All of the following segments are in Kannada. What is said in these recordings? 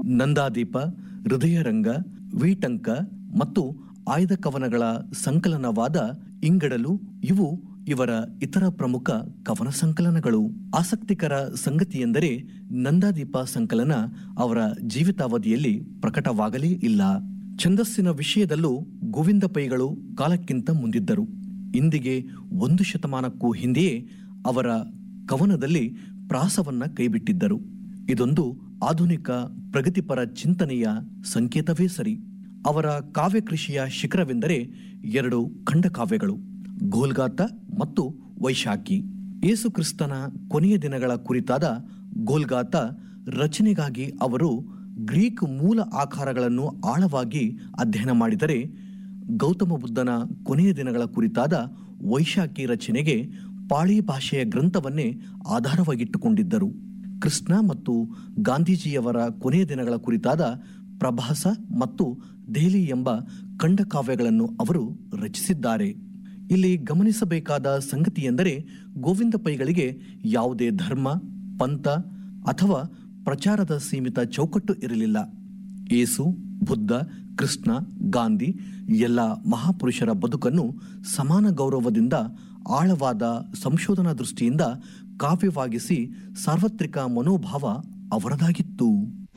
ನಂದಾದೀಪ ಹೃದಯರಂಗ ವೀಟಂಕ ಮತ್ತು ಆಯ್ದ ಕವನಗಳ ಸಂಕಲನವಾದ ಇಂಗಡಲು ಇವು ಇವರ ಇತರ ಪ್ರಮುಖ ಕವನ ಸಂಕಲನಗಳು ಆಸಕ್ತಿಕರ ಸಂಗತಿಯೆಂದರೆ ನಂದಾದೀಪ ಸಂಕಲನ ಅವರ ಜೀವಿತಾವಧಿಯಲ್ಲಿ ಪ್ರಕಟವಾಗಲೇ ಇಲ್ಲ ಛಂದಸ್ಸಿನ ವಿಷಯದಲ್ಲೂ ಗೋವಿಂದ ಪೈಗಳು ಕಾಲಕ್ಕಿಂತ ಮುಂದಿದ್ದರು ಇಂದಿಗೆ ಒಂದು ಶತಮಾನಕ್ಕೂ ಹಿಂದೆಯೇ ಅವರ ಕವನದಲ್ಲಿ ಪ್ರಾಸವನ್ನ ಕೈಬಿಟ್ಟಿದ್ದರು ಇದೊಂದು ಆಧುನಿಕ ಪ್ರಗತಿಪರ ಚಿಂತನೆಯ ಸಂಕೇತವೇ ಸರಿ ಅವರ ಕಾವ್ಯ ಕೃಷಿಯ ಶಿಖರವೆಂದರೆ ಎರಡು ಖಂಡಕಾವ್ಯಗಳು ಗೋಲ್ಗಾತ ಮತ್ತು ವೈಶಾಖಿ ಯೇಸು ಕ್ರಿಸ್ತನ ಕೊನೆಯ ದಿನಗಳ ಕುರಿತಾದ ಗೋಲ್ಗಾತ ರಚನೆಗಾಗಿ ಅವರು ಗ್ರೀಕ್ ಮೂಲ ಆಕಾರಗಳನ್ನು ಆಳವಾಗಿ ಅಧ್ಯಯನ ಮಾಡಿದರೆ ಗೌತಮ ಬುದ್ಧನ ಕೊನೆಯ ದಿನಗಳ ಕುರಿತಾದ ವೈಶಾಖಿ ರಚನೆಗೆ ಪಾಳಿ ಭಾಷೆಯ ಗ್ರಂಥವನ್ನೇ ಆಧಾರವಾಗಿಟ್ಟುಕೊಂಡಿದ್ದರು ಕೃಷ್ಣ ಮತ್ತು ಗಾಂಧೀಜಿಯವರ ಕೊನೆಯ ದಿನಗಳ ಕುರಿತಾದ ಪ್ರಭಾಸ ಮತ್ತು ದೆಹಲಿ ಎಂಬ ಖಂಡಕಾವ್ಯಗಳನ್ನು ಅವರು ರಚಿಸಿದ್ದಾರೆ ಇಲ್ಲಿ ಗಮನಿಸಬೇಕಾದ ಸಂಗತಿಯೆಂದರೆ ಗೋವಿಂದ ಪೈಗಳಿಗೆ ಯಾವುದೇ ಧರ್ಮ ಪಂಥ ಅಥವಾ ಪ್ರಚಾರದ ಸೀಮಿತ ಚೌಕಟ್ಟು ಇರಲಿಲ್ಲ ಏಸು ಬುದ್ಧ ಕೃಷ್ಣ ಗಾಂಧಿ ಎಲ್ಲ ಮಹಾಪುರುಷರ ಬದುಕನ್ನು ಸಮಾನ ಗೌರವದಿಂದ ಆಳವಾದ ಸಂಶೋಧನಾ ದೃಷ್ಟಿಯಿಂದ ಕಾವ್ಯವಾಗಿಸಿ ಸಾರ್ವತ್ರಿಕ ಮನೋಭಾವ ಅವರದಾಗಿತ್ತು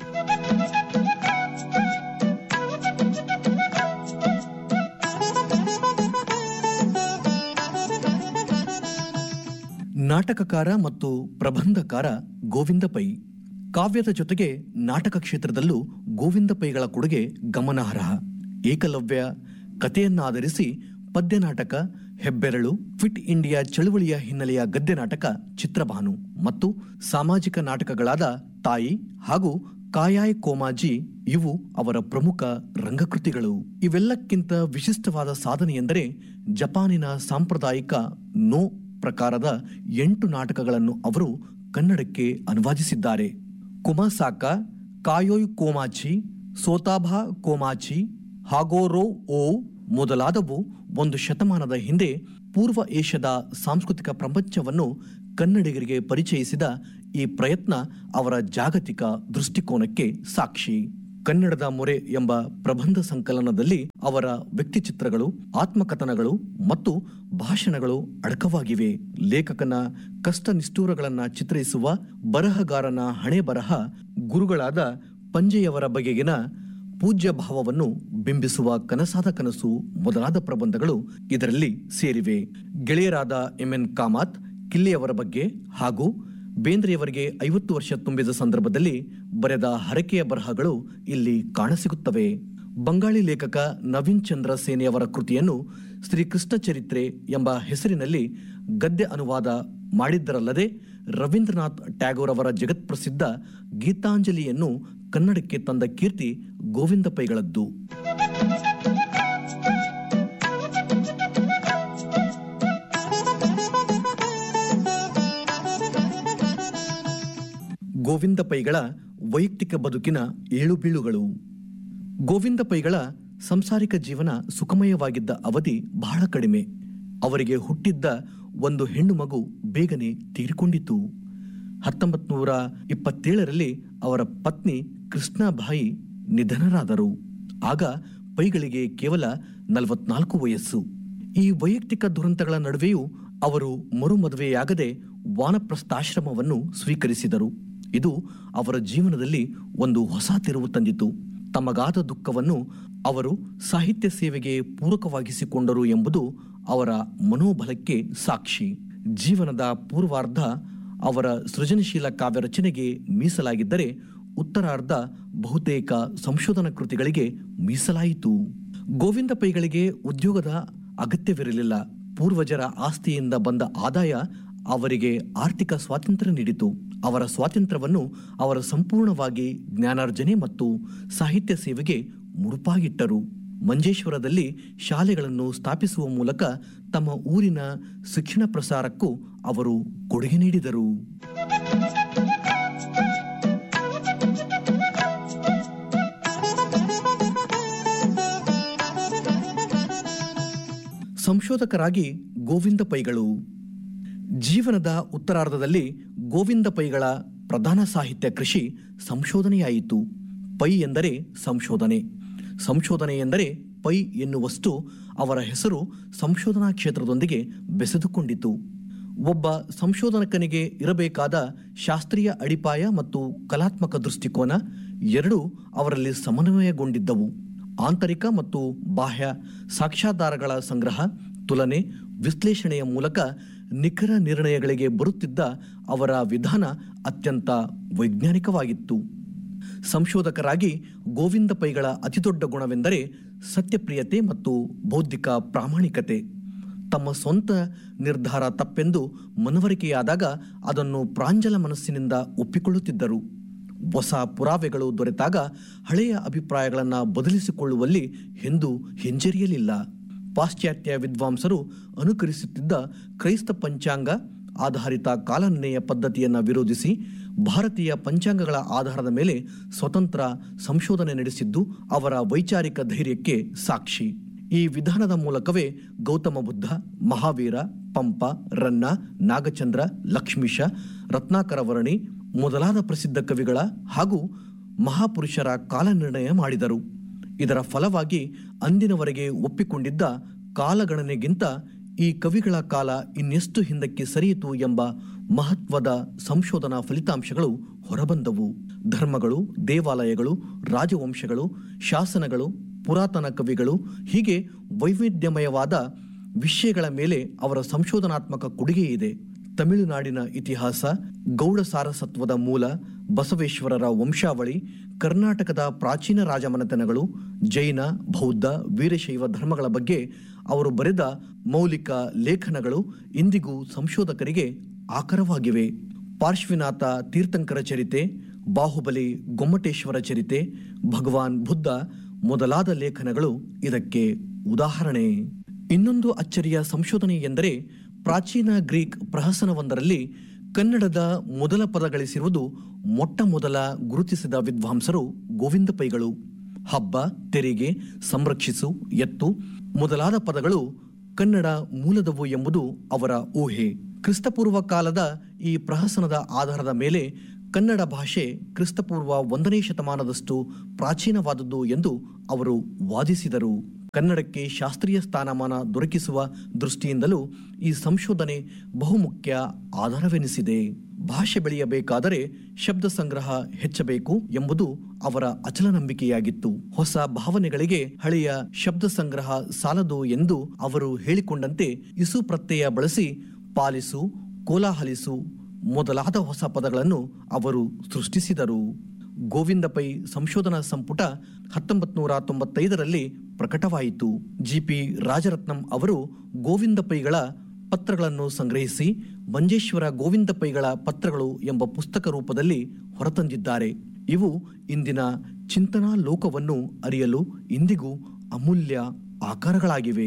ನಾಟಕಕಾರ ಮತ್ತು ಪ್ರಬಂಧಕಾರ ಗೋವಿಂದ ಪೈ ಕಾವ್ಯದ ಜೊತೆಗೆ ನಾಟಕ ಕ್ಷೇತ್ರದಲ್ಲೂ ಗೋವಿಂದ ಪೈಗಳ ಕೊಡುಗೆ ಗಮನಾರ್ಹ ಏಕಲವ್ಯ ಕಥೆಯನ್ನಾಧರಿಸಿ ಪದ್ಯ ನಾಟಕ ಹೆಬ್ಬೆರಳು ಫಿಟ್ ಇಂಡಿಯಾ ಚಳುವಳಿಯ ಹಿನ್ನೆಲೆಯ ಗದ್ಯ ನಾಟಕ ಚಿತ್ರಭಾನು ಮತ್ತು ಸಾಮಾಜಿಕ ನಾಟಕಗಳಾದ ತಾಯಿ ಹಾಗೂ ಕಾಯಾಯ್ ಕೋಮಾಜಿ ಇವು ಅವರ ಪ್ರಮುಖ ರಂಗಕೃತಿಗಳು ಇವೆಲ್ಲಕ್ಕಿಂತ ವಿಶಿಷ್ಟವಾದ ಸಾಧನೆಯೆಂದರೆ ಜಪಾನಿನ ಸಾಂಪ್ರದಾಯಿಕ ನೋ ಪ್ರಕಾರದ ಎಂಟು ನಾಟಕಗಳನ್ನು ಅವರು ಕನ್ನಡಕ್ಕೆ ಅನುವಾದಿಸಿದ್ದಾರೆ ಕುಮಸಾಕ ಕಾಯೋಯ್ ಕೋಮಾಚಿ ಸೋತಾಭಾ ಕೋಮಾಚಿ ಹಾಗೋರೋ ಓ ಮೊದಲಾದವು ಒಂದು ಶತಮಾನದ ಹಿಂದೆ ಪೂರ್ವ ಏಷ್ಯಾದ ಸಾಂಸ್ಕೃತಿಕ ಪ್ರಪಂಚವನ್ನು ಕನ್ನಡಿಗರಿಗೆ ಪರಿಚಯಿಸಿದ ಈ ಪ್ರಯತ್ನ ಅವರ ಜಾಗತಿಕ ದೃಷ್ಟಿಕೋನಕ್ಕೆ ಸಾಕ್ಷಿ ಕನ್ನಡದ ಮೊರೆ ಎಂಬ ಪ್ರಬಂಧ ಸಂಕಲನದಲ್ಲಿ ಅವರ ವ್ಯಕ್ತಿಚಿತ್ರಗಳು ಆತ್ಮಕಥನಗಳು ಮತ್ತು ಭಾಷಣಗಳು ಅಡಕವಾಗಿವೆ ಲೇಖಕನ ಕಷ್ಟ ನಿಷ್ಠೂರಗಳನ್ನ ಚಿತ್ರಿಸುವ ಬರಹಗಾರನ ಹಣೆ ಬರಹ ಗುರುಗಳಾದ ಪಂಜೆಯವರ ಬಗೆಗಿನ ಪೂಜ್ಯ ಭಾವವನ್ನು ಬಿಂಬಿಸುವ ಕನಸಾದ ಕನಸು ಮೊದಲಾದ ಪ್ರಬಂಧಗಳು ಇದರಲ್ಲಿ ಸೇರಿವೆ ಗೆಳೆಯರಾದ ಎಂಎನ್ ಕಾಮತ್ ಕಿಲ್ಲೆಯವರ ಬಗ್ಗೆ ಹಾಗೂ ಬೇಂದ್ರೆಯವರಿಗೆ ಐವತ್ತು ವರ್ಷ ತುಂಬಿದ ಸಂದರ್ಭದಲ್ಲಿ ಬರೆದ ಹರಕೆಯ ಬರಹಗಳು ಇಲ್ಲಿ ಕಾಣಸಿಗುತ್ತವೆ ಬಂಗಾಳಿ ಲೇಖಕ ನವೀನ್ ಚಂದ್ರ ಸೇನೆಯವರ ಕೃತಿಯನ್ನು ಶ್ರೀ ಕೃಷ್ಣ ಚರಿತ್ರೆ ಎಂಬ ಹೆಸರಿನಲ್ಲಿ ಗದ್ಯ ಅನುವಾದ ಮಾಡಿದ್ದರಲ್ಲದೆ ರವೀಂದ್ರನಾಥ್ ಟ್ಯಾಗೋರ್ ಅವರ ಜಗತ್ಪ್ರಸಿದ್ಧ ಗೀತಾಂಜಲಿಯನ್ನು ಕನ್ನಡಕ್ಕೆ ತಂದ ಕೀರ್ತಿ ಗೋವಿಂದ ಪೈಗಳದ್ದು ಗೋವಿಂದ ಪೈಗಳ ವೈಯಕ್ತಿಕ ಬದುಕಿನ ಏಳು ಬೀಳುಗಳು ಗೋವಿಂದ ಪೈಗಳ ಸಂಸಾರಿಕ ಜೀವನ ಸುಖಮಯವಾಗಿದ್ದ ಅವಧಿ ಬಹಳ ಕಡಿಮೆ ಅವರಿಗೆ ಹುಟ್ಟಿದ್ದ ಒಂದು ಹೆಣ್ಣು ಮಗು ಬೇಗನೆ ತೀರಿಕೊಂಡಿತು ಹತ್ತೊಂಬತ್ ನೂರ ಇಪ್ಪತ್ತೇಳರಲ್ಲಿ ಅವರ ಪತ್ನಿ ಕೃಷ್ಣಾಬಾಯಿ ನಿಧನರಾದರು ಆಗ ಪೈಗಳಿಗೆ ಕೇವಲ ನಲವತ್ನಾಲ್ಕು ವಯಸ್ಸು ಈ ವೈಯಕ್ತಿಕ ದುರಂತಗಳ ನಡುವೆಯೂ ಅವರು ಮರುಮದುವೆಯಾಗದೆ ವಾನಪ್ರಸ್ಥಾಶ್ರಮವನ್ನು ಸ್ವೀಕರಿಸಿದರು ಇದು ಅವರ ಜೀವನದಲ್ಲಿ ಒಂದು ಹೊಸ ತಿರುವು ತಂದಿತು ತಮಗಾದ ದುಃಖವನ್ನು ಅವರು ಸಾಹಿತ್ಯ ಸೇವೆಗೆ ಪೂರಕವಾಗಿಸಿಕೊಂಡರು ಎಂಬುದು ಅವರ ಮನೋಬಲಕ್ಕೆ ಸಾಕ್ಷಿ ಜೀವನದ ಪೂರ್ವಾರ್ಧ ಅವರ ಸೃಜನಶೀಲ ಕಾವ್ಯ ರಚನೆಗೆ ಮೀಸಲಾಗಿದ್ದರೆ ಉತ್ತರಾರ್ಧ ಬಹುತೇಕ ಸಂಶೋಧನಾ ಕೃತಿಗಳಿಗೆ ಮೀಸಲಾಯಿತು ಗೋವಿಂದ ಪೈಗಳಿಗೆ ಉದ್ಯೋಗದ ಅಗತ್ಯವಿರಲಿಲ್ಲ ಪೂರ್ವಜರ ಆಸ್ತಿಯಿಂದ ಬಂದ ಆದಾಯ ಅವರಿಗೆ ಆರ್ಥಿಕ ಸ್ವಾತಂತ್ರ್ಯ ನೀಡಿತು ಅವರ ಸ್ವಾತಂತ್ರ್ಯವನ್ನು ಅವರ ಸಂಪೂರ್ಣವಾಗಿ ಜ್ಞಾನಾರ್ಜನೆ ಮತ್ತು ಸಾಹಿತ್ಯ ಸೇವೆಗೆ ಮುಡುಪಾಗಿಟ್ಟರು ಮಂಜೇಶ್ವರದಲ್ಲಿ ಶಾಲೆಗಳನ್ನು ಸ್ಥಾಪಿಸುವ ಮೂಲಕ ತಮ್ಮ ಊರಿನ ಶಿಕ್ಷಣ ಪ್ರಸಾರಕ್ಕೂ ಅವರು ಕೊಡುಗೆ ನೀಡಿದರು ಸಂಶೋಧಕರಾಗಿ ಗೋವಿಂದ ಪೈಗಳು ಜೀವನದ ಉತ್ತರಾರ್ಧದಲ್ಲಿ ಗೋವಿಂದ ಪೈಗಳ ಪ್ರಧಾನ ಸಾಹಿತ್ಯ ಕೃಷಿ ಸಂಶೋಧನೆಯಾಯಿತು ಪೈ ಎಂದರೆ ಸಂಶೋಧನೆ ಸಂಶೋಧನೆ ಎಂದರೆ ಪೈ ಎನ್ನುವಷ್ಟು ಅವರ ಹೆಸರು ಸಂಶೋಧನಾ ಕ್ಷೇತ್ರದೊಂದಿಗೆ ಬೆಸೆದುಕೊಂಡಿತು ಒಬ್ಬ ಸಂಶೋಧಕನಿಗೆ ಇರಬೇಕಾದ ಶಾಸ್ತ್ರೀಯ ಅಡಿಪಾಯ ಮತ್ತು ಕಲಾತ್ಮಕ ದೃಷ್ಟಿಕೋನ ಎರಡೂ ಅವರಲ್ಲಿ ಸಮನ್ವಯಗೊಂಡಿದ್ದವು ಆಂತರಿಕ ಮತ್ತು ಬಾಹ್ಯ ಸಾಕ್ಷ್ಯಾಧಾರಗಳ ಸಂಗ್ರಹ ತುಲನೆ ವಿಶ್ಲೇಷಣೆಯ ಮೂಲಕ ನಿಖರ ನಿರ್ಣಯಗಳಿಗೆ ಬರುತ್ತಿದ್ದ ಅವರ ವಿಧಾನ ಅತ್ಯಂತ ವೈಜ್ಞಾನಿಕವಾಗಿತ್ತು ಸಂಶೋಧಕರಾಗಿ ಗೋವಿಂದ ಪೈಗಳ ಅತಿದೊಡ್ಡ ಗುಣವೆಂದರೆ ಸತ್ಯಪ್ರಿಯತೆ ಮತ್ತು ಬೌದ್ಧಿಕ ಪ್ರಾಮಾಣಿಕತೆ ತಮ್ಮ ಸ್ವಂತ ನಿರ್ಧಾರ ತಪ್ಪೆಂದು ಮನವರಿಕೆಯಾದಾಗ ಅದನ್ನು ಪ್ರಾಂಜಲ ಮನಸ್ಸಿನಿಂದ ಒಪ್ಪಿಕೊಳ್ಳುತ್ತಿದ್ದರು ಹೊಸ ಪುರಾವೆಗಳು ದೊರೆತಾಗ ಹಳೆಯ ಅಭಿಪ್ರಾಯಗಳನ್ನು ಬದಲಿಸಿಕೊಳ್ಳುವಲ್ಲಿ ಎಂದು ಹಿಂಜರಿಯಲಿಲ್ಲ ಪಾಶ್ಚಾತ್ಯ ವಿದ್ವಾಂಸರು ಅನುಕರಿಸುತ್ತಿದ್ದ ಕ್ರೈಸ್ತ ಪಂಚಾಂಗ ಆಧಾರಿತ ಕಾಲನಿರ್ಣಯ ಪದ್ಧತಿಯನ್ನು ವಿರೋಧಿಸಿ ಭಾರತೀಯ ಪಂಚಾಂಗಗಳ ಆಧಾರದ ಮೇಲೆ ಸ್ವತಂತ್ರ ಸಂಶೋಧನೆ ನಡೆಸಿದ್ದು ಅವರ ವೈಚಾರಿಕ ಧೈರ್ಯಕ್ಕೆ ಸಾಕ್ಷಿ ಈ ವಿಧಾನದ ಮೂಲಕವೇ ಗೌತಮ ಬುದ್ಧ ಮಹಾವೀರ ಪಂಪ ರನ್ನ ನಾಗಚಂದ್ರ ಲಕ್ಷ್ಮೀಶ ರತ್ನಾಕರ ವರ್ಣಿ ಮೊದಲಾದ ಪ್ರಸಿದ್ಧ ಕವಿಗಳ ಹಾಗೂ ಮಹಾಪುರುಷರ ಕಾಲನಿರ್ಣಯ ಮಾಡಿದರು ಇದರ ಫಲವಾಗಿ ಅಂದಿನವರೆಗೆ ಒಪ್ಪಿಕೊಂಡಿದ್ದ ಕಾಲಗಣನೆಗಿಂತ ಈ ಕವಿಗಳ ಕಾಲ ಇನ್ನೆಷ್ಟು ಹಿಂದಕ್ಕೆ ಸರಿಯಿತು ಎಂಬ ಮಹತ್ವದ ಸಂಶೋಧನಾ ಫಲಿತಾಂಶಗಳು ಹೊರಬಂದವು ಧರ್ಮಗಳು ದೇವಾಲಯಗಳು ರಾಜವಂಶಗಳು ಶಾಸನಗಳು ಪುರಾತನ ಕವಿಗಳು ಹೀಗೆ ವೈವಿಧ್ಯಮಯವಾದ ವಿಷಯಗಳ ಮೇಲೆ ಅವರ ಸಂಶೋಧನಾತ್ಮಕ ಕೊಡುಗೆ ಇದೆ ತಮಿಳುನಾಡಿನ ಇತಿಹಾಸ ಗೌಡ ಸಾರಸತ್ವದ ಮೂಲ ಬಸವೇಶ್ವರರ ವಂಶಾವಳಿ ಕರ್ನಾಟಕದ ಪ್ರಾಚೀನ ರಾಜಮನೆತನಗಳು ಜೈನ ಬೌದ್ಧ ವೀರಶೈವ ಧರ್ಮಗಳ ಬಗ್ಗೆ ಅವರು ಬರೆದ ಮೌಲಿಕ ಲೇಖನಗಳು ಇಂದಿಗೂ ಸಂಶೋಧಕರಿಗೆ ಆಕರವಾಗಿವೆ ಪಾರ್ಶ್ವಿನಾಥ ತೀರ್ಥಂಕರ ಚರಿತೆ ಬಾಹುಬಲಿ ಗೊಮ್ಮಟೇಶ್ವರ ಚರಿತೆ ಭಗವಾನ್ ಬುದ್ಧ ಮೊದಲಾದ ಲೇಖನಗಳು ಇದಕ್ಕೆ ಉದಾಹರಣೆ ಇನ್ನೊಂದು ಅಚ್ಚರಿಯ ಸಂಶೋಧನೆ ಎಂದರೆ ಪ್ರಾಚೀನ ಗ್ರೀಕ್ ಪ್ರಹಸನವೊಂದರಲ್ಲಿ ಕನ್ನಡದ ಮೊದಲ ಪದ ಗಳಿಸಿರುವುದು ಮೊಟ್ಟ ಮೊದಲ ಗುರುತಿಸಿದ ವಿದ್ವಾಂಸರು ಗೋವಿಂದ ಪೈಗಳು ಹಬ್ಬ ತೆರಿಗೆ ಸಂರಕ್ಷಿಸು ಎತ್ತು ಮೊದಲಾದ ಪದಗಳು ಕನ್ನಡ ಮೂಲದವು ಎಂಬುದು ಅವರ ಊಹೆ ಕ್ರಿಸ್ತಪೂರ್ವ ಕಾಲದ ಈ ಪ್ರಹಸನದ ಆಧಾರದ ಮೇಲೆ ಕನ್ನಡ ಭಾಷೆ ಕ್ರಿಸ್ತಪೂರ್ವ ಒಂದನೇ ಶತಮಾನದಷ್ಟು ಪ್ರಾಚೀನವಾದದ್ದು ಎಂದು ಅವರು ವಾದಿಸಿದರು ಕನ್ನಡಕ್ಕೆ ಶಾಸ್ತ್ರೀಯ ಸ್ಥಾನಮಾನ ದೊರಕಿಸುವ ದೃಷ್ಟಿಯಿಂದಲೂ ಈ ಸಂಶೋಧನೆ ಬಹುಮುಖ್ಯ ಆಧಾರವೆನಿಸಿದೆ ಭಾಷೆ ಬೆಳೆಯಬೇಕಾದರೆ ಶಬ್ದ ಸಂಗ್ರಹ ಹೆಚ್ಚಬೇಕು ಎಂಬುದು ಅವರ ಅಚಲ ನಂಬಿಕೆಯಾಗಿತ್ತು ಹೊಸ ಭಾವನೆಗಳಿಗೆ ಹಳೆಯ ಶಬ್ದ ಸಂಗ್ರಹ ಸಾಲದು ಎಂದು ಅವರು ಹೇಳಿಕೊಂಡಂತೆ ಇಸು ಪ್ರತ್ಯಯ ಬಳಸಿ ಪಾಲಿಸು ಕೋಲಾಹಲಿಸು ಮೊದಲಾದ ಹೊಸ ಪದಗಳನ್ನು ಅವರು ಸೃಷ್ಟಿಸಿದರು ಗೋವಿಂದ ಪೈ ಸಂಶೋಧನಾ ಸಂಪುಟ ಹತ್ತೊಂಬತ್ತು ನೂರ ತೊಂಬತ್ತೈದರಲ್ಲಿ ಪ್ರಕಟವಾಯಿತು ಜಿಪಿ ರಾಜರತ್ನಂ ಅವರು ಗೋವಿಂದ ಪೈಗಳ ಪತ್ರಗಳನ್ನು ಸಂಗ್ರಹಿಸಿ ಮಂಜೇಶ್ವರ ಗೋವಿಂದ ಪೈಗಳ ಪತ್ರಗಳು ಎಂಬ ಪುಸ್ತಕ ರೂಪದಲ್ಲಿ ಹೊರತಂದಿದ್ದಾರೆ ಇವು ಇಂದಿನ ಚಿಂತನಾ ಲೋಕವನ್ನು ಅರಿಯಲು ಇಂದಿಗೂ ಅಮೂಲ್ಯ ಆಕಾರಗಳಾಗಿವೆ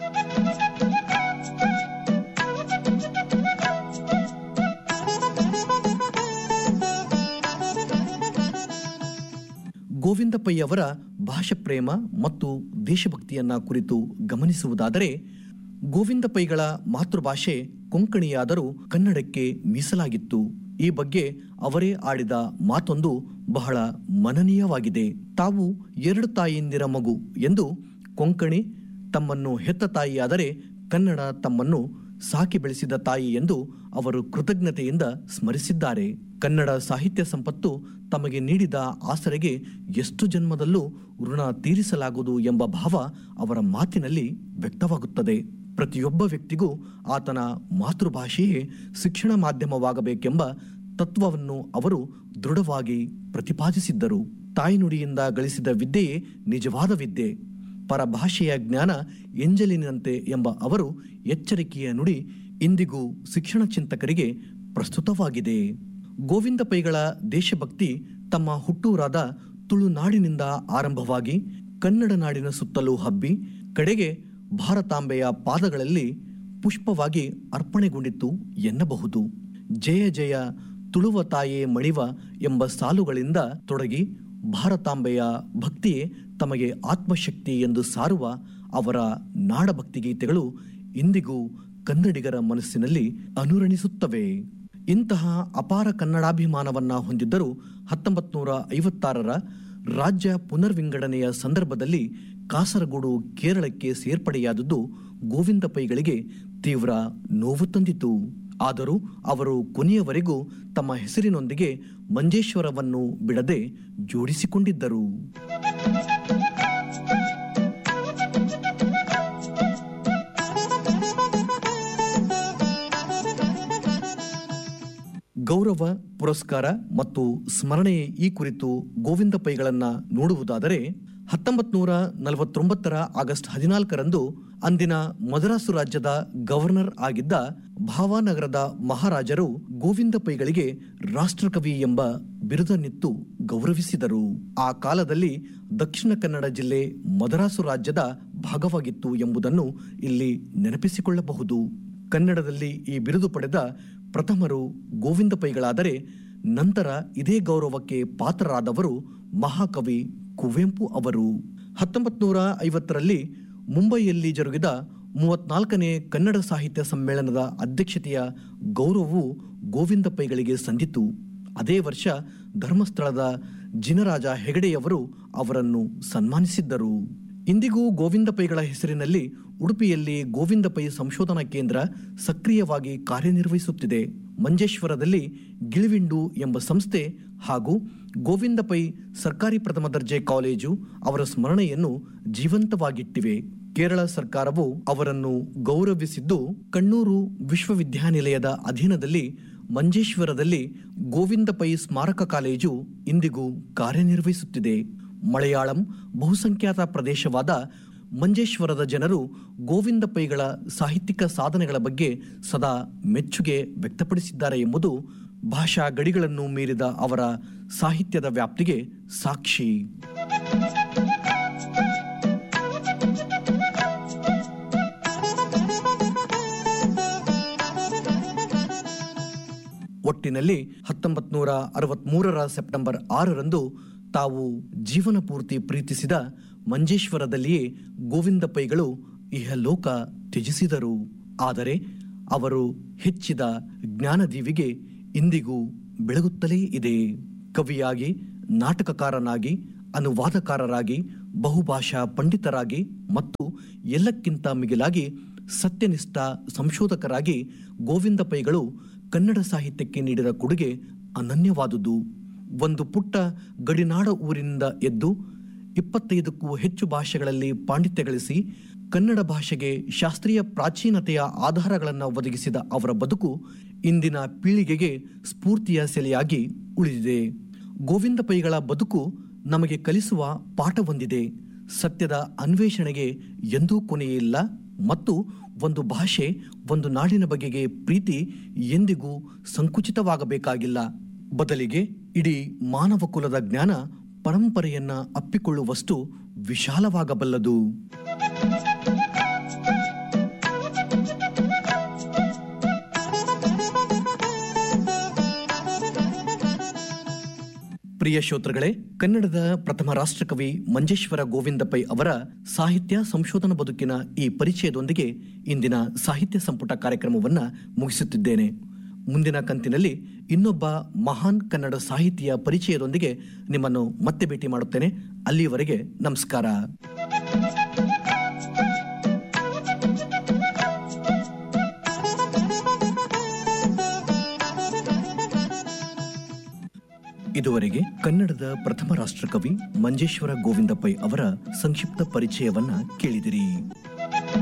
ಗೋವಿಂದ ಪೈ ಅವರ ಭಾಷೆ ಪ್ರೇಮ ಮತ್ತು ದೇಶಭಕ್ತಿಯನ್ನ ಕುರಿತು ಗಮನಿಸುವುದಾದರೆ ಗೋವಿಂದ ಪೈಗಳ ಮಾತೃಭಾಷೆ ಕೊಂಕಣಿಯಾದರೂ ಕನ್ನಡಕ್ಕೆ ಮೀಸಲಾಗಿತ್ತು ಈ ಬಗ್ಗೆ ಅವರೇ ಆಡಿದ ಮಾತೊಂದು ಬಹಳ ಮನನೀಯವಾಗಿದೆ ತಾವು ಎರಡು ತಾಯಿಯಂದಿರ ಮಗು ಎಂದು ಕೊಂಕಣಿ ತಮ್ಮನ್ನು ಹೆತ್ತ ತಾಯಿಯಾದರೆ ಕನ್ನಡ ತಮ್ಮನ್ನು ಸಾಕಿ ಬೆಳೆಸಿದ ತಾಯಿ ಎಂದು ಅವರು ಕೃತಜ್ಞತೆಯಿಂದ ಸ್ಮರಿಸಿದ್ದಾರೆ ಕನ್ನಡ ಸಾಹಿತ್ಯ ಸಂಪತ್ತು ತಮಗೆ ನೀಡಿದ ಆಸರೆಗೆ ಎಷ್ಟು ಜನ್ಮದಲ್ಲೂ ಋಣ ತೀರಿಸಲಾಗುವುದು ಎಂಬ ಭಾವ ಅವರ ಮಾತಿನಲ್ಲಿ ವ್ಯಕ್ತವಾಗುತ್ತದೆ ಪ್ರತಿಯೊಬ್ಬ ವ್ಯಕ್ತಿಗೂ ಆತನ ಮಾತೃಭಾಷೆಯೇ ಶಿಕ್ಷಣ ಮಾಧ್ಯಮವಾಗಬೇಕೆಂಬ ತತ್ವವನ್ನು ಅವರು ದೃಢವಾಗಿ ಪ್ರತಿಪಾದಿಸಿದ್ದರು ತಾಯ್ನುಡಿಯಿಂದ ಗಳಿಸಿದ ವಿದ್ಯೆಯೇ ನಿಜವಾದ ವಿದ್ಯೆ ಪರಭಾಷೆಯ ಜ್ಞಾನ ಎಂಜಲಿನಂತೆ ಎಂಬ ಅವರು ಎಚ್ಚರಿಕೆಯ ನುಡಿ ಇಂದಿಗೂ ಶಿಕ್ಷಣ ಚಿಂತಕರಿಗೆ ಪ್ರಸ್ತುತವಾಗಿದೆ ಗೋವಿಂದ ಪೈಗಳ ದೇಶಭಕ್ತಿ ತಮ್ಮ ಹುಟ್ಟೂರಾದ ತುಳುನಾಡಿನಿಂದ ಆರಂಭವಾಗಿ ಕನ್ನಡ ನಾಡಿನ ಸುತ್ತಲೂ ಹಬ್ಬಿ ಕಡೆಗೆ ಭಾರತಾಂಬೆಯ ಪಾದಗಳಲ್ಲಿ ಪುಷ್ಪವಾಗಿ ಅರ್ಪಣೆಗೊಂಡಿತ್ತು ಎನ್ನಬಹುದು ಜಯ ಜಯ ತುಳುವ ತಾಯೇ ಮಣಿವ ಎಂಬ ಸಾಲುಗಳಿಂದ ತೊಡಗಿ ಭಾರತಾಂಬೆಯ ಭಕ್ತಿಯೇ ತಮಗೆ ಆತ್ಮಶಕ್ತಿ ಎಂದು ಸಾರುವ ಅವರ ನಾಡಭಕ್ತಿ ಗೀತೆಗಳು ಇಂದಿಗೂ ಕನ್ನಡಿಗರ ಮನಸ್ಸಿನಲ್ಲಿ ಅನುರಣಿಸುತ್ತವೆ ಇಂತಹ ಅಪಾರ ಕನ್ನಡಾಭಿಮಾನವನ್ನ ಹೊಂದಿದ್ದರೂ ಹತ್ತೊಂಬತ್ತು ನೂರ ಐವತ್ತಾರರ ರಾಜ್ಯ ಪುನರ್ವಿಂಗಡಣೆಯ ಸಂದರ್ಭದಲ್ಲಿ ಕಾಸರಗೋಡು ಕೇರಳಕ್ಕೆ ಸೇರ್ಪಡೆಯಾದದ್ದು ಗೋವಿಂದ ಪೈಗಳಿಗೆ ತೀವ್ರ ನೋವು ತಂದಿತು ಆದರೂ ಅವರು ಕೊನೆಯವರೆಗೂ ತಮ್ಮ ಹೆಸರಿನೊಂದಿಗೆ ಮಂಜೇಶ್ವರವನ್ನು ಬಿಡದೆ ಜೋಡಿಸಿಕೊಂಡಿದ್ದರು ಗೌರವ ಪುರಸ್ಕಾರ ಮತ್ತು ಸ್ಮರಣೆ ಈ ಕುರಿತು ಗೋವಿಂದ ಪೈಗಳನ್ನ ನೋಡುವುದಾದರೆ ಹತ್ತೊಂಬತ್ ನೂರ ನಲವತ್ತೊಂಬತ್ತರ ಆಗಸ್ಟ್ ಹದಿನಾಲ್ಕರಂದು ಅಂದಿನ ಮದ್ರಾಸು ರಾಜ್ಯದ ಗವರ್ನರ್ ಆಗಿದ್ದ ಭಾವಾನಗರದ ಮಹಾರಾಜರು ಗೋವಿಂದ ಪೈಗಳಿಗೆ ರಾಷ್ಟ್ರಕವಿ ಎಂಬ ಬಿರುದನ್ನಿತ್ತು ಗೌರವಿಸಿದರು ಆ ಕಾಲದಲ್ಲಿ ದಕ್ಷಿಣ ಕನ್ನಡ ಜಿಲ್ಲೆ ಮದರಾಸು ರಾಜ್ಯದ ಭಾಗವಾಗಿತ್ತು ಎಂಬುದನ್ನು ಇಲ್ಲಿ ನೆನಪಿಸಿಕೊಳ್ಳಬಹುದು ಕನ್ನಡದಲ್ಲಿ ಈ ಬಿರುದು ಪಡೆದ ಪ್ರಥಮರು ಗೋವಿಂದ ಪೈಗಳಾದರೆ ನಂತರ ಇದೇ ಗೌರವಕ್ಕೆ ಪಾತ್ರರಾದವರು ಮಹಾಕವಿ ಕುವೆಂಪು ಅವರು ಹತ್ತೊಂಬತ್ ನೂರ ಐವತ್ತರಲ್ಲಿ ಮುಂಬೈಯಲ್ಲಿ ಜರುಗಿದ ಮೂವತ್ನಾಲ್ಕನೇ ಕನ್ನಡ ಸಾಹಿತ್ಯ ಸಮ್ಮೇಳನದ ಅಧ್ಯಕ್ಷತೆಯ ಗೌರವವು ಗೋವಿಂದ ಪೈಗಳಿಗೆ ಸಂದಿತು ಅದೇ ವರ್ಷ ಧರ್ಮಸ್ಥಳದ ಜಿನರಾಜ ಹೆಗಡೆಯವರು ಅವರನ್ನು ಸನ್ಮಾನಿಸಿದ್ದರು ಇಂದಿಗೂ ಗೋವಿಂದ ಪೈಗಳ ಹೆಸರಿನಲ್ಲಿ ಉಡುಪಿಯಲ್ಲಿ ಗೋವಿಂದ ಪೈ ಸಂಶೋಧನಾ ಕೇಂದ್ರ ಸಕ್ರಿಯವಾಗಿ ಕಾರ್ಯನಿರ್ವಹಿಸುತ್ತಿದೆ ಮಂಜೇಶ್ವರದಲ್ಲಿ ಗಿಳಿವಿಂಡು ಎಂಬ ಸಂಸ್ಥೆ ಹಾಗೂ ಗೋವಿಂದ ಪೈ ಸರ್ಕಾರಿ ಪ್ರಥಮ ದರ್ಜೆ ಕಾಲೇಜು ಅವರ ಸ್ಮರಣೆಯನ್ನು ಜೀವಂತವಾಗಿಟ್ಟಿವೆ ಕೇರಳ ಸರ್ಕಾರವು ಅವರನ್ನು ಗೌರವಿಸಿದ್ದು ಕಣ್ಣೂರು ವಿಶ್ವವಿದ್ಯಾನಿಲಯದ ಅಧೀನದಲ್ಲಿ ಮಂಜೇಶ್ವರದಲ್ಲಿ ಗೋವಿಂದ ಪೈ ಸ್ಮಾರಕ ಕಾಲೇಜು ಇಂದಿಗೂ ಕಾರ್ಯನಿರ್ವಹಿಸುತ್ತಿದೆ ಮಲಯಾಳಂ ಬಹುಸಂಖ್ಯಾತ ಪ್ರದೇಶವಾದ ಮಂಜೇಶ್ವರದ ಜನರು ಗೋವಿಂದ ಪೈಗಳ ಸಾಹಿತ್ಯಿಕ ಸಾಧನೆಗಳ ಬಗ್ಗೆ ಸದಾ ಮೆಚ್ಚುಗೆ ವ್ಯಕ್ತಪಡಿಸಿದ್ದಾರೆ ಎಂಬುದು ಭಾಷಾ ಗಡಿಗಳನ್ನು ಮೀರಿದ ಅವರ ಸಾಹಿತ್ಯದ ವ್ಯಾಪ್ತಿಗೆ ಸಾಕ್ಷಿ ಒಟ್ಟಿನಲ್ಲಿ ಹತ್ತೊಂಬತ್ ನೂರ ಅರವತ್ಮೂರರ ಸೆಪ್ಟೆಂಬರ್ ಆರರಂದು ತಾವು ಜೀವನ ಪೂರ್ತಿ ಪ್ರೀತಿಸಿದ ಮಂಜೇಶ್ವರದಲ್ಲಿಯೇ ಗೋವಿಂದ ಪೈಗಳು ಇಹಲೋಕ ತ್ಯಜಿಸಿದರು ಆದರೆ ಅವರು ಹೆಚ್ಚಿದ ಜ್ಞಾನದೀವಿಗೆ ಇಂದಿಗೂ ಬೆಳಗುತ್ತಲೇ ಇದೆ ಕವಿಯಾಗಿ ನಾಟಕಕಾರನಾಗಿ ಅನುವಾದಕಾರರಾಗಿ ಬಹುಭಾಷಾ ಪಂಡಿತರಾಗಿ ಮತ್ತು ಎಲ್ಲಕ್ಕಿಂತ ಮಿಗಿಲಾಗಿ ಸತ್ಯನಿಷ್ಠ ಸಂಶೋಧಕರಾಗಿ ಗೋವಿಂದ ಪೈಗಳು ಕನ್ನಡ ಸಾಹಿತ್ಯಕ್ಕೆ ನೀಡಿದ ಕೊಡುಗೆ ಅನನ್ಯವಾದುದು ಒಂದು ಪುಟ್ಟ ಗಡಿನಾಡ ಊರಿನಿಂದ ಎದ್ದು ಇಪ್ಪತ್ತೈದಕ್ಕೂ ಹೆಚ್ಚು ಭಾಷೆಗಳಲ್ಲಿ ಪಾಂಡಿತ್ಯ ಗಳಿಸಿ ಕನ್ನಡ ಭಾಷೆಗೆ ಶಾಸ್ತ್ರೀಯ ಪ್ರಾಚೀನತೆಯ ಆಧಾರಗಳನ್ನು ಒದಗಿಸಿದ ಅವರ ಬದುಕು ಇಂದಿನ ಪೀಳಿಗೆಗೆ ಸ್ಫೂರ್ತಿಯ ಸೆಲೆಯಾಗಿ ಉಳಿದಿದೆ ಗೋವಿಂದ ಪೈಗಳ ಬದುಕು ನಮಗೆ ಕಲಿಸುವ ಪಾಠ ಹೊಂದಿದೆ ಸತ್ಯದ ಅನ್ವೇಷಣೆಗೆ ಎಂದೂ ಕೊನೆಯಿಲ್ಲ ಮತ್ತು ಒಂದು ಭಾಷೆ ಒಂದು ನಾಡಿನ ಬಗೆಗೆ ಪ್ರೀತಿ ಎಂದಿಗೂ ಸಂಕುಚಿತವಾಗಬೇಕಾಗಿಲ್ಲ ಬದಲಿಗೆ ಇಡೀ ಮಾನವ ಕುಲದ ಜ್ಞಾನ ಪರಂಪರೆಯನ್ನ ಅಪ್ಪಿಕೊಳ್ಳುವಷ್ಟು ವಿಶಾಲವಾಗಬಲ್ಲದು ಪ್ರಿಯ ಶ್ರೋತೃಗಳೇ ಕನ್ನಡದ ಪ್ರಥಮ ರಾಷ್ಟ್ರಕವಿ ಮಂಜೇಶ್ವರ ಗೋವಿಂದ ಪೈ ಅವರ ಸಾಹಿತ್ಯ ಸಂಶೋಧನಾ ಬದುಕಿನ ಈ ಪರಿಚಯದೊಂದಿಗೆ ಇಂದಿನ ಸಾಹಿತ್ಯ ಸಂಪುಟ ಕಾರ್ಯಕ್ರಮವನ್ನ ಮುಗಿಸುತ್ತಿದ್ದೇನೆ ಮುಂದಿನ ಕಂತಿನಲ್ಲಿ ಇನ್ನೊಬ್ಬ ಮಹಾನ್ ಕನ್ನಡ ಸಾಹಿತಿಯ ಪರಿಚಯದೊಂದಿಗೆ ನಿಮ್ಮನ್ನು ಮತ್ತೆ ಭೇಟಿ ಮಾಡುತ್ತೇನೆ ಅಲ್ಲಿಯವರೆಗೆ ನಮಸ್ಕಾರ ಇದುವರೆಗೆ ಕನ್ನಡದ ಪ್ರಥಮ ರಾಷ್ಟ್ರಕವಿ ಮಂಜೇಶ್ವರ ಗೋವಿಂದ ಪೈ ಅವರ ಸಂಕ್ಷಿಪ್ತ ಪರಿಚಯವನ್ನ ಕೇಳಿದಿರಿ